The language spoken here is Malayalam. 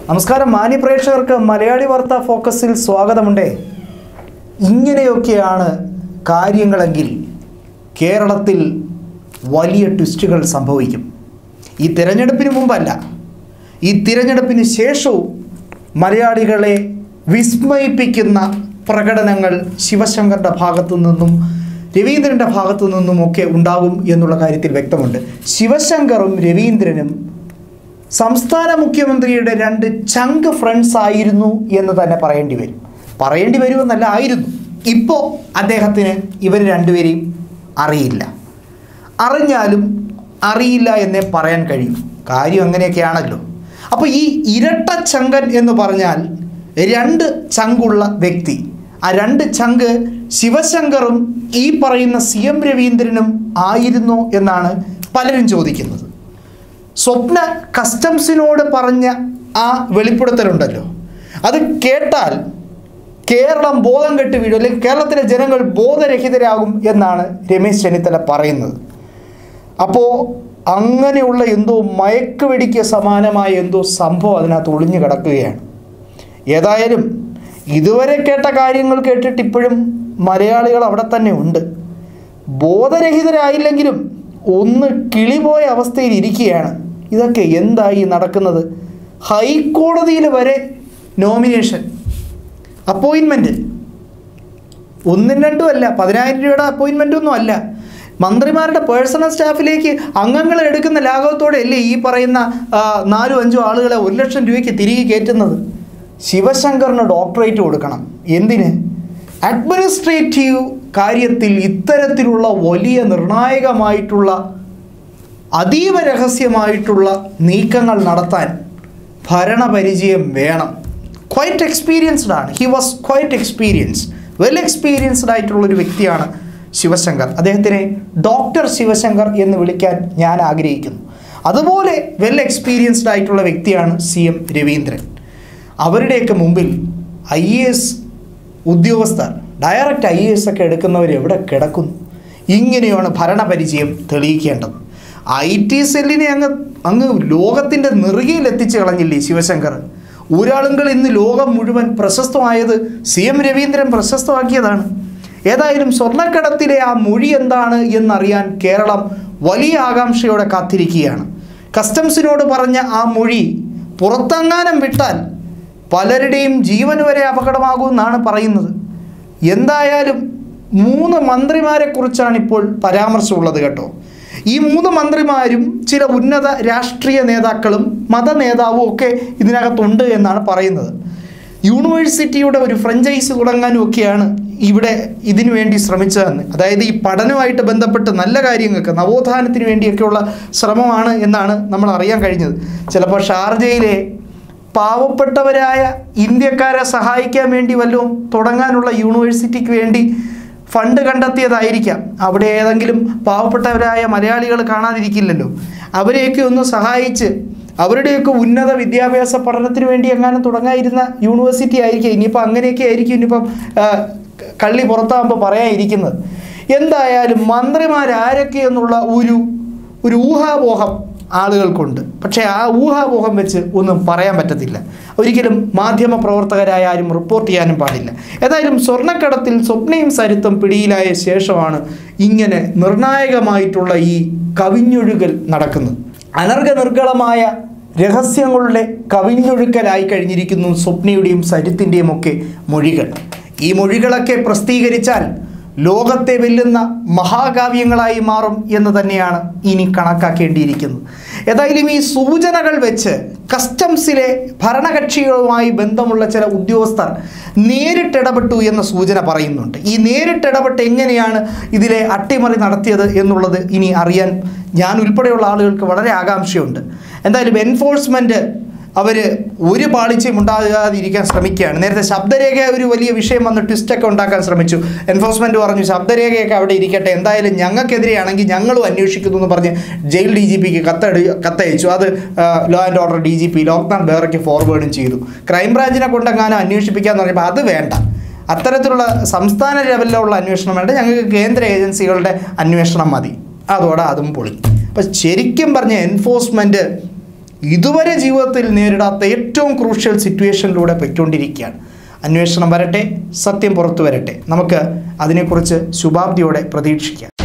നമസ്കാരം മാന്യ പ്രേക്ഷകർക്ക് മലയാളി വാർത്ത ഫോക്കസിൽ സ്വാഗതമുണ്ടേ ഇങ്ങനെയൊക്കെയാണ് കാര്യങ്ങളെങ്കിൽ കേരളത്തിൽ വലിയ ട്വിസ്റ്റുകൾ സംഭവിക്കും ഈ തിരഞ്ഞെടുപ്പിന് മുമ്പല്ല ഈ തിരഞ്ഞെടുപ്പിന് ശേഷവും മലയാളികളെ വിസ്മയിപ്പിക്കുന്ന പ്രകടനങ്ങൾ ശിവശങ്കറിൻ്റെ ഭാഗത്തു നിന്നും രവീന്ദ്രൻ്റെ ഭാഗത്തു നിന്നും ഒക്കെ ഉണ്ടാകും എന്നുള്ള കാര്യത്തിൽ വ്യക്തമുണ്ട് ശിവശങ്കറും രവീന്ദ്രനും സംസ്ഥാന മുഖ്യമന്ത്രിയുടെ രണ്ട് ചങ്ക് ഫ്രണ്ട്സ് ആയിരുന്നു എന്ന് തന്നെ പറയേണ്ടി വരും പറയേണ്ടി വരുമെന്നല്ല ആയിരുന്നു ഇപ്പോൾ അദ്ദേഹത്തിന് ഇവർ രണ്ടുപേരെയും അറിയില്ല അറിഞ്ഞാലും അറിയില്ല എന്നേ പറയാൻ കഴിയും കാര്യം അങ്ങനെയൊക്കെയാണല്ലോ അപ്പോൾ ഈ ഇരട്ട ചങ്കൻ എന്ന് പറഞ്ഞാൽ രണ്ട് ചങ്കുള്ള വ്യക്തി ആ രണ്ട് ചങ്ക് ശിവശങ്കറും ഈ പറയുന്ന സി എം രവീന്ദ്രനും ആയിരുന്നോ എന്നാണ് പലരും ചോദിക്കുന്നത് സ്വപ്ന കസ്റ്റംസിനോട് പറഞ്ഞ ആ വെളിപ്പെടുത്തലുണ്ടല്ലോ അത് കേട്ടാൽ കേരളം ബോധം കെട്ട് വീഴും അല്ലെങ്കിൽ കേരളത്തിലെ ജനങ്ങൾ ബോധരഹിതരാകും എന്നാണ് രമേശ് ചെന്നിത്തല പറയുന്നത് അപ്പോൾ അങ്ങനെയുള്ള എന്തോ മയക്കുവെടിക്ക് സമാനമായ എന്തോ സംഭവം അതിനകത്ത് ഒളിഞ്ഞു കിടക്കുകയാണ് ഏതായാലും ഇതുവരെ കേട്ട കാര്യങ്ങൾ കേട്ടിട്ട് ഇപ്പോഴും മലയാളികൾ അവിടെ തന്നെ ഉണ്ട് ബോധരഹിതരായില്ലെങ്കിലും ഒന്ന് കിളിപോയ അവസ്ഥയിൽ ഇരിക്കുകയാണ് ഇതൊക്കെ എന്തായി നടക്കുന്നത് ഹൈക്കോടതിയിൽ വരെ നോമിനേഷൻ അപ്പോയിൻമെൻറ്റ് ഒന്നും രണ്ടും അല്ല പതിനായിരം രൂപയുടെ അപ്പോയിൻമെൻ്റ് ഒന്നും അല്ല മന്ത്രിമാരുടെ പേഴ്സണൽ സ്റ്റാഫിലേക്ക് അംഗങ്ങളെ എടുക്കുന്ന ലാഘവത്തോടെ അല്ലേ ഈ പറയുന്ന ആ, നാലും അഞ്ചോ ആളുകളെ ഒരു ലക്ഷം രൂപയ്ക്ക് തിരികെ കയറ്റുന്നത് ശിവശങ്കറിന് ഡോക്ടറേറ്റ് കൊടുക്കണം എന്തിന് അഡ്മിനിസ്ട്രേറ്റീവ് കാര്യത്തിൽ ഇത്തരത്തിലുള്ള വലിയ നിർണായകമായിട്ടുള്ള അതീവ രഹസ്യമായിട്ടുള്ള നീക്കങ്ങൾ നടത്താൻ ഭരണപരിചയം വേണം ക്വൈറ്റ് എക്സ്പീരിയൻസ്ഡ് ആണ് he was quite experience well experienced ആയിട്ടുള്ള ഒരു വ്യക്തിയാണ് ശിവശങ്കർ അദ്ദേഹത്തിനെ ഡോക്ടർ ശിവശങ്കർ എന്ന് വിളിക്കാൻ ഞാൻ ആഗ്രഹിക്കുന്നു അതുപോലെ വെൽ എക്സ്പീരിയൻസ്ഡ് ആയിട്ടുള്ള വ്യക്തിയാണ് സി എം രവീന്ദ്രൻ അവരുടെയൊക്കെ മുമ്പിൽ ഐ എ എസ് ഉദ്യോഗസ്ഥർ ഡയറക്റ്റ് ഐ എ എസ് ഒക്കെ എടുക്കുന്നവർ എവിടെ കിടക്കുന്നു ഇങ്ങനെയാണ് ഭരണപരിചയം തെളിയിക്കേണ്ടത് ഐ ടി സെല്ലിനെ അങ്ങ് അങ്ങ് ലോകത്തിൻ്റെ നെറുകയിൽ എത്തിച്ചു കളഞ്ഞില്ലേ ശിവശങ്കർ ഊരാളുങ്കൾ ഇന്ന് ലോകം മുഴുവൻ പ്രശസ്തമായത് സി എം രവീന്ദ്രൻ പ്രശസ്തമാക്കിയതാണ് ഏതായാലും സ്വർണ്ണക്കടത്തിലെ ആ മൊഴി എന്താണ് എന്നറിയാൻ കേരളം വലിയ ആകാംക്ഷയോടെ കാത്തിരിക്കുകയാണ് കസ്റ്റംസിനോട് പറഞ്ഞ ആ മൊഴി പുറത്തെങ്ങാനും വിട്ടാൽ പലരുടെയും ജീവൻ വരെ അപകടമാകുമെന്നാണ് പറയുന്നത് എന്തായാലും മൂന്ന് മന്ത്രിമാരെ കുറിച്ചാണ് ഇപ്പോൾ പരാമർശമുള്ളത് കേട്ടോ ഈ മൂന്ന് മന്ത്രിമാരും ചില ഉന്നത രാഷ്ട്രീയ നേതാക്കളും മത നേതാവും ഒക്കെ ഇതിനകത്തുണ്ട് എന്നാണ് പറയുന്നത് യൂണിവേഴ്സിറ്റിയുടെ ഒരു ഫ്രഞ്ചൈസ് തുടങ്ങാനും ഒക്കെയാണ് ഇവിടെ ഇതിനു വേണ്ടി ശ്രമിച്ചതെന്ന് അതായത് ഈ പഠനവുമായിട്ട് ബന്ധപ്പെട്ട് നല്ല കാര്യങ്ങൾക്ക് നവോത്ഥാനത്തിന് വേണ്ടിയൊക്കെയുള്ള ശ്രമമാണ് എന്നാണ് നമ്മൾ അറിയാൻ കഴിഞ്ഞത് ചിലപ്പോൾ ഷാർജയിലെ പാവപ്പെട്ടവരായ ഇന്ത്യക്കാരെ സഹായിക്കാൻ വേണ്ടി വല്ലതും തുടങ്ങാനുള്ള യൂണിവേഴ്സിറ്റിക്ക് വേണ്ടി ഫണ്ട് കണ്ടെത്തിയതായിരിക്കാം അവിടെ ഏതെങ്കിലും പാവപ്പെട്ടവരായ മലയാളികൾ കാണാതിരിക്കില്ലല്ലോ അവരെയൊക്കെ ഒന്ന് സഹായിച്ച് അവരുടെയൊക്കെ ഉന്നത വിദ്യാഭ്യാസ പഠനത്തിന് വേണ്ടി എങ്ങാനും തുടങ്ങാതിരുന്ന യൂണിവേഴ്സിറ്റി ആയിരിക്കും ഇനിയിപ്പോൾ അങ്ങനെയൊക്കെ ആയിരിക്കും ഇനിയിപ്പം ആ, കള്ളി പുറത്താകുമ്പോൾ പറയാനിരിക്കുന്നത് എന്തായാലും മന്ത്രിമാരാരൊക്കെ എന്നുള്ള ഒരു ഒരു ഊഹാപോഹം ആളുകൾക്കുണ്ട് പക്ഷേ ആ ഊഹാപോഹം വെച്ച് ഒന്നും പറയാൻ പറ്റത്തില്ല ഒരിക്കലും മാധ്യമ പ്രവർത്തകരായ ആരും റിപ്പോർട്ട് ചെയ്യാനും പാടില്ല ഏതായാലും സ്വർണ്ണക്കടത്തിൽ സ്വപ്നയും സരിത്തും പിടിയിലായ ശേഷമാണ് ഇങ്ങനെ നിർണായകമായിട്ടുള്ള ഈ കവിഞ്ഞൊഴുകൽ നടക്കുന്നത് അനർഘ നിർഗളമായ രഹസ്യങ്ങളുടെ കവിഞ്ഞൊഴുക്കലായി കഴിഞ്ഞിരിക്കുന്നു സ്വപ്നയുടെയും സരിത്തിൻ്റെയും ഒക്കെ മൊഴികൾ ഈ മൊഴികളൊക്കെ പ്രസിദ്ധീകരിച്ചാൽ ലോകത്തെ വെല്ലുന്ന മഹാകാവ്യങ്ങളായി മാറും എന്ന് തന്നെയാണ് ഇനി കണക്കാക്കേണ്ടിയിരിക്കുന്നത് ഏതായാലും ഈ സൂചനകൾ വെച്ച് കസ്റ്റംസിലെ ഭരണകക്ഷികളുമായി ബന്ധമുള്ള ചില ഉദ്യോഗസ്ഥർ നേരിട്ടിടപെട്ടു എന്ന സൂചന പറയുന്നുണ്ട് ഈ നേരിട്ടിടപെട്ട് എങ്ങനെയാണ് ഇതിലെ അട്ടിമറി നടത്തിയത് എന്നുള്ളത് ഇനി അറിയാൻ ഞാൻ ഉൾപ്പെടെയുള്ള ആളുകൾക്ക് വളരെ ആകാംക്ഷയുണ്ട് എന്തായാലും എൻഫോഴ്സ്മെൻറ്റ് അവർ ഒരു പാളിച്ചയും ഉണ്ടാകാതിരിക്കാൻ ശ്രമിക്കുകയാണ് നേരത്തെ ശബ്ദരേഖ ഒരു വലിയ വിഷയം വന്ന് ട്വിസ്റ്റൊക്കെ ഉണ്ടാക്കാൻ ശ്രമിച്ചു എൻഫോഴ്സ്മെൻറ്റ് പറഞ്ഞു ശബ്ദരേഖയൊക്കെ അവിടെ ഇരിക്കട്ടെ എന്തായാലും ഞങ്ങൾക്കെതിരെയാണെങ്കിൽ ഞങ്ങളും അന്വേഷിക്കുന്നു എന്ന് പറഞ്ഞ് ജയിൽ ഡി ജി പിക്ക് കത്തടി കത്തയച്ചു അത് law and order D G P Loknath ബെഹ്റയ്ക്ക് ഫോർവേഡും ചെയ്തു ക്രൈംബ്രാഞ്ചിനെ കൊണ്ടെങ്ങാനും അന്വേഷിപ്പിക്കാന്ന് പറഞ്ഞപ്പോൾ അത് വേണ്ട അത്തരത്തിലുള്ള സംസ്ഥാന ലെവലിലുള്ള അന്വേഷണം വേണ്ട ഞങ്ങൾക്ക് കേന്ദ്ര ഏജൻസികളുടെ അന്വേഷണം മതി അതോടെ അതും പൊളി അപ്പം ശരിക്കും പറഞ്ഞ എൻഫോഴ്സ്മെൻറ്റ് ഇതുവരെ ജീവിതത്തിൽ നേരിടാത്ത ഏറ്റവും ക്രൂഷ്യൽ സിറ്റുവേഷനിലൂടെ പൊയ്ക്കൊണ്ടിരിക്കുകയാണ് അന്വേഷണം വരട്ടെ സത്യം പുറത്തു വരട്ടെ നമുക്ക് അതിനെക്കുറിച്ച് ശുഭാപ്തിയോടെ പ്രതീക്ഷിക്കാം